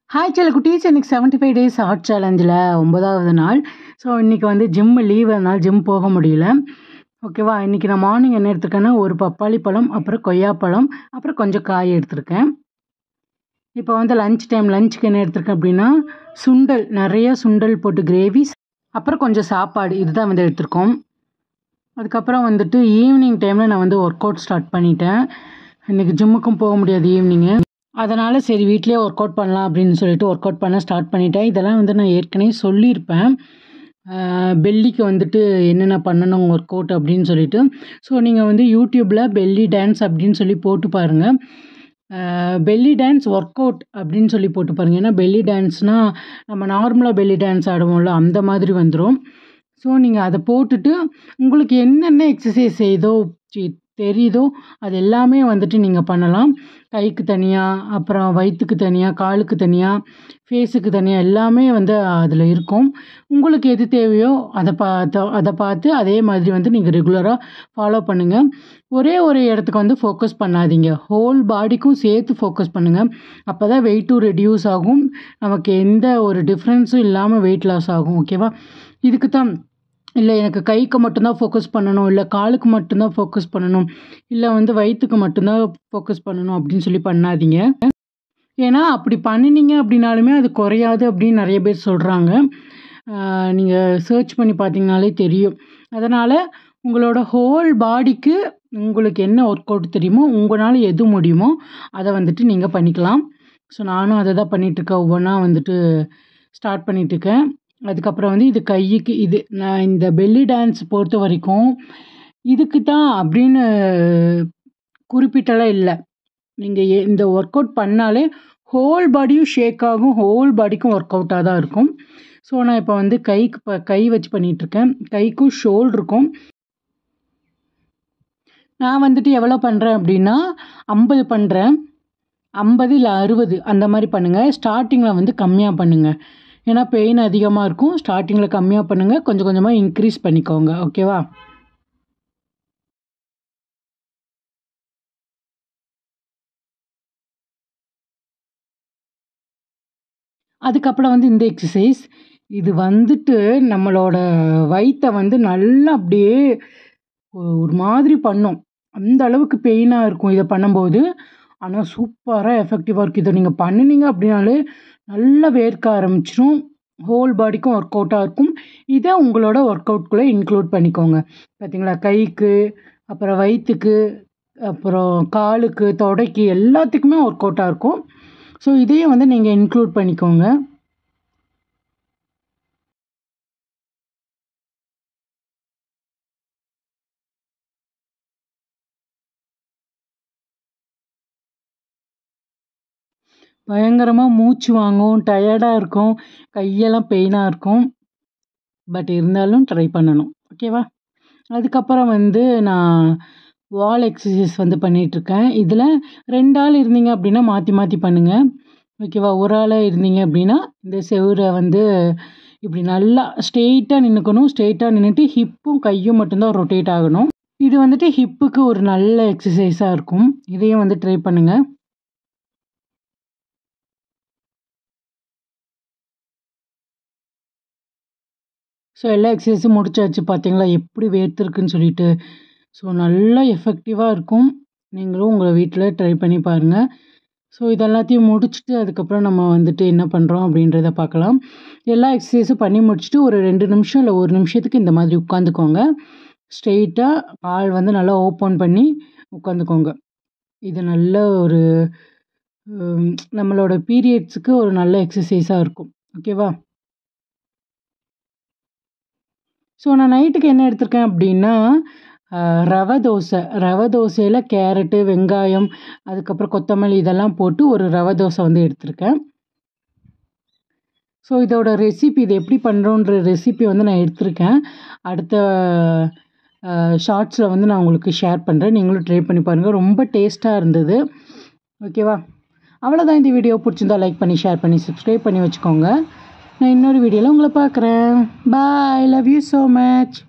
hi செல்ல குட்டீஸ் இன்னைக்கு செவன்ட்டி ஃபைவ் டேஸ் ஹார்ட் சேலஞ்சில் ஒன்பதாவது நாள் ஸோ இன்றைக்கி வந்து ஜிம்மு லீவ் அதனால் ஜிம் போக முடியல ஓகேவா இன்றைக்கி நான் மார்னிங் என்ன எடுத்திருக்கேன்னா ஒரு பப்பாளி பழம் அப்புறம் கொய்யாப்பழம் அப்புறம் கொஞ்சம் காய் எடுத்திருக்கேன் இப்போ வந்து லஞ்ச் டைம் லஞ்சுக்கு என்ன எடுத்திருக்கேன் அப்படின்னா சுண்டல் நிறைய சுண்டல் போட்டு கிரேவி அப்புறம் கொஞ்சம் சாப்பாடு இதுதான் வந்து எடுத்திருக்கோம் அதுக்கப்புறம் வந்துட்டு ஈவினிங் டைமில் நான் வந்து ஒர்க் அவுட் ஸ்டார்ட் பண்ணிட்டேன் இன்றைக்கி ஜிம்முக்கும் போக முடியாது ஈவினிங்கு அதனால் சரி வீட்லேயே ஒர்க் அவுட் பண்ணலாம் அப்படின்னு சொல்லிட்டு ஒர்க் அவுட் பண்ண ஸ்டார்ட் பண்ணிட்டேன் இதெல்லாம் வந்து நான் ஏற்கனவே சொல்லியிருப்பேன் பெல்லிக்கு வந்துட்டு என்னென்ன பண்ணணும் ஒர்க் அவுட் அப்படின்னு சொல்லிட்டு ஸோ நீங்கள் வந்து யூடியூப்பில் பெல்லி டான்ஸ் அப்படின்னு சொல்லி போட்டு பாருங்கள் பெல்லி டான்ஸ் ஒர்க் அவுட் அப்படின்னு சொல்லி போட்டு பாருங்கள் ஏன்னா பெல்லி டான்ஸ்னால் நம்ம நார்மலாக பெல்லி டான்ஸ் ஆடுவோம்ல அந்த மாதிரி வந்துடும் ஸோ நீங்கள் அதை போட்டுட்டு உங்களுக்கு என்னென்ன எக்ஸசைஸ் செய்தோ தெரியுதோ அது எல்லாமே வந்துட்டு நீங்கள் பண்ணலாம் கைக்கு தனியாக அப்புறம் வயிற்றுக்கு தனியாக காலுக்கு தனியாக ஃபேஸுக்கு தனியாக எல்லாமே வந்து அதில் இருக்கும் உங்களுக்கு எது தேவையோ அதை பார்த்து அதை பார்த்து அதே மாதிரி வந்து நீங்கள் ரெகுலராக ஃபாலோ பண்ணுங்கள் ஒரே ஒரு இடத்துக்கு வந்து ஃபோக்கஸ் பண்ணாதீங்க ஹோல் பாடிக்கும் சேர்த்து ஃபோக்கஸ் பண்ணுங்கள் அப்போ தான் வெயிட்டும் ரெடியூஸ் ஆகும் நமக்கு எந்த ஒரு டிஃப்ரென்ஸும் இல்லாமல் வெயிட் லாஸ் ஆகும் ஓகேவா இதுக்கு தான் இல்லை எனக்கு கைக்கு மட்டும்தான் ஃபோக்கஸ் பண்ணணும் இல்லை காலுக்கு மட்டும்தான் ஃபோக்கஸ் பண்ணணும் இல்லை வந்து வயிற்றுக்கு மட்டும்தான் ஃபோக்கஸ் பண்ணணும் அப்படின்னு சொல்லி பண்ணாதீங்க ஏன்னா அப்படி பண்ணினீங்க அப்படின்னாலுமே அது குறையாது அப்படின்னு நிறைய பேர் சொல்கிறாங்க நீங்கள் சர்ச் பண்ணி பார்த்தீங்கனாலே தெரியும் அதனால் உங்களோட ஹோல் பாடிக்கு உங்களுக்கு என்ன ஒர்க் அவுட் தெரியுமோ உங்களால் எது முடியுமோ அதை வந்துட்டு நீங்கள் பண்ணிக்கலாம் ஸோ நானும் அதை தான் பண்ணிகிட்ருக்கேன் ஒவ்வொன்றா வந்துட்டு ஸ்டார்ட் பண்ணிகிட்ருக்கேன் அதுக்கப்புறம் வந்து இது கைக்கு இது நான் இந்த பெல்லி டான்ஸ் பொறுத்த வரைக்கும் இதுக்கு தான் அப்படின்னு குறிப்பிட்டலாம் இல்லை நீங்கள் இந்த ஒர்க் அவுட் பண்ணாலே ஹோல் பாடியும் ஷேக் ஆகும் ஹோல் பாடிக்கும் ஒர்க் அவுட்டாக தான் இருக்கும் ஸோ நான் இப்போ வந்து கைக்கு இப்போ கை வச்சு பண்ணிகிட்ருக்கேன் கைக்கும் ஷோல்டருக்கும் நான் வந்துட்டு எவ்வளோ பண்ணுறேன் அப்படின்னா ஐம்பது பண்ணுறேன் ஐம்பது இல்லை அறுபது அந்த மாதிரி பண்ணுங்கள் ஸ்டார்டிங்கில் வந்து கம்மியாக பண்ணுங்கள் ஏன்னா பெயின் அதிகமாக இருக்கும் ஸ்டார்டிங்கில் கம்மியாக பண்ணுங்கள் கொஞ்சம் கொஞ்சமாக இன்க்ரீஸ் பண்ணிக்கோங்க ஓகேவா அதுக்கப்புறம் வந்து இந்த எக்ஸசைஸ் இது வந்துட்டு நம்மளோட வயிற்றை வந்து நல்லா அப்படியே ஒரு மாதிரி பண்ணும் அந்த அளவுக்கு பெயினாக இருக்கும் இதை பண்ணும்போது ஆனால் சூப்பராக எஃபெக்டிவாக இருக்குது இதை நீங்கள் பண்ணினீங்க அப்படின்னாலே நல்லா வேர்க்க ஆரம்பிச்சிடும் ஹோல் பாடிக்கும் ஒர்க் அவுட்டாக இருக்கும் இதை உங்களோட ஒர்க் அவுட்குள்ளே இன்க்ளூட் பண்ணிக்கோங்க பார்த்தீங்களா கைக்கு அப்புறம் வயிற்றுக்கு அப்புறம் காலுக்கு தொடைக்கு எல்லாத்துக்குமே ஒர்க் அவுட்டாக இருக்கும் ஸோ இதையும் வந்து நீங்கள் இன்க்ளூட் பண்ணிக்கோங்க பயங்கரமாக மூச்சு வாங்கும் டயர்டாக இருக்கும் கையெல்லாம் பெயினாக இருக்கும் பட் இருந்தாலும் ட்ரை பண்ணணும் ஓகேவா அதுக்கப்புறம் வந்து நான் வால் எக்ஸசைஸ் வந்து பண்ணிகிட்ருக்கேன் இதில் ரெண்டு ஆள் இருந்தீங்க அப்படின்னா மாற்றி மாற்றி பண்ணுங்கள் ஓகேவா ஒரு ஆளாக இருந்தீங்க அப்படின்னா இந்த செவரை வந்து இப்படி நல்லா ஸ்ட்ரெயிட்டாக நின்றுக்கணும் ஸ்ட்ரெயிட்டாக நின்றுட்டு ஹிப்பும் கையும் மட்டும்தான் ரொட்டேட் ஆகணும் இது வந்துட்டு ஹிப்புக்கு ஒரு நல்ல எக்ஸசைஸாக இருக்கும் இதையும் வந்து ட்ரை பண்ணுங்கள் ஸோ எல்லா எக்ஸசைஸும் முடிச்சாச்சு பார்த்தீங்களா எப்படி வேர்த்துருக்குன்னு சொல்லிட்டு ஸோ நல்லா எஃபெக்டிவாக இருக்கும் நீங்களும் உங்களை வீட்டில் ட்ரை பண்ணி பாருங்கள் ஸோ இதெல்லாத்தையும் முடிச்சுட்டு அதுக்கப்புறம் நம்ம வந்துட்டு என்ன பண்ணுறோம் அப்படின்றத பார்க்கலாம் எல்லா எக்ஸசைஸும் பண்ணி முடிச்சுட்டு ஒரு ரெண்டு நிமிஷம் இல்லை ஒரு நிமிஷத்துக்கு இந்த மாதிரி உட்காந்துக்கோங்க ஸ்ட்ரெயிட்டாக கால் வந்து நல்லா ஓப்பன் பண்ணி உட்காந்துக்கோங்க இது நல்ல ஒரு நம்மளோட பீரியட்ஸுக்கு ஒரு நல்ல எக்ஸசைஸாக இருக்கும் ஓகேவா ஸோ நான் நைட்டுக்கு என்ன எடுத்திருக்கேன் அப்படின்னா ரவை தோசை ரவை தோசையில் கேரட்டு வெங்காயம் அதுக்கப்புறம் கொத்தமல்லி இதெல்லாம் போட்டு ஒரு ரவை தோசை வந்து எடுத்திருக்கேன் ஸோ இதோட ரெசிபி இது எப்படி பண்ணுறோன்ற ரெசிபி வந்து நான் எடுத்திருக்கேன் அடுத்த ஷார்ட்ஸில் வந்து நான் உங்களுக்கு ஷேர் பண்ணுறேன் நீங்களும் ட்ரை பண்ணி பாருங்கள் ரொம்ப டேஸ்ட்டாக இருந்தது ஓகேவா அவ்வளோதான் இந்த வீடியோ பிடிச்சிருந்தா லைக் பண்ணி ஷேர் பண்ணி சப்ஸ்கிரைப் பண்ணி வச்சுக்கோங்க நான் இன்னொரு வீடியோவில் உங்களை பார்க்குறேன் bye love you so much